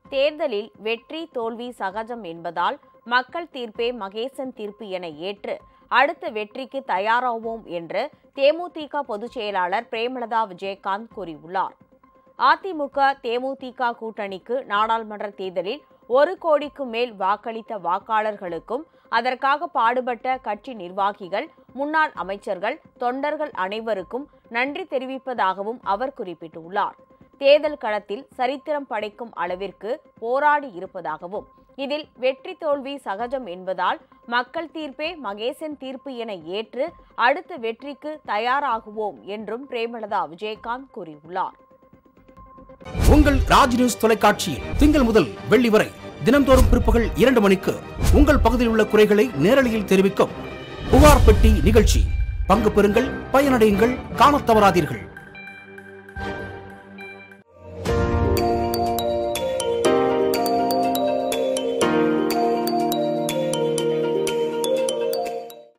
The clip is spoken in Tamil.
தேர்தலில் வெற்றி தோல்வி சகஜம் என்பதால் மக்கள் தீர்ப்பே மகேசன் தீர்ப்பு என ஏற்று அடுத்த வெற்றிக்கு தயாராவோம் என்று தேமுதிக பொதுச் செயலாளர் பிரேமலதா விஜயகாந்த் கூறியுள்ளார் அதிமுக தேமுதிக கூட்டணிக்கு நாடாளுமன்ற தேர்தலில் ஒரு கோடிக்கு மேல் வாக்களித்த வாக்காளர்களுக்கும் அதற்காக பாடுபட்ட கட்சி நிர்வாகிகள் முன்னாள் அமைச்சர்கள் தொண்டர்கள் அனைவருக்கும் நன்றி தெரிவிப்பதாகவும் அவர் குறிப்பிட்டுள்ளார் தேர்தல் களத்தில் சரித்திரம் படைக்கும் அளவிற்கு போராடி இருப்பதாகவும் இதில் வெற்றி தோல்வி சகஜம் என்பதால் மக்கள் தீர்ப்பே மகேசன் தீர்ப்பு என ஏற்று அடுத்த வெற்றிக்கு தயாராகுவோம் என்றும் பிரேமலதா விஜயகாந்த் கூறியுள்ளார் உங்கள் ராஜ் நியூஸ் தொலைக்காட்சியில் திங்கள் முதல் வெள்ளி வரை தினம்தோறும் பிற்பகல் இரண்டு மணிக்கு உங்கள் பகுதியில் உள்ள குறைகளை நேரலையில் தெரிவிக்கும் புகார் பெட்டி நிகழ்ச்சி பங்கு பெறுங்கள் பயனடையுங்கள் காணத் தவறாதீர்கள்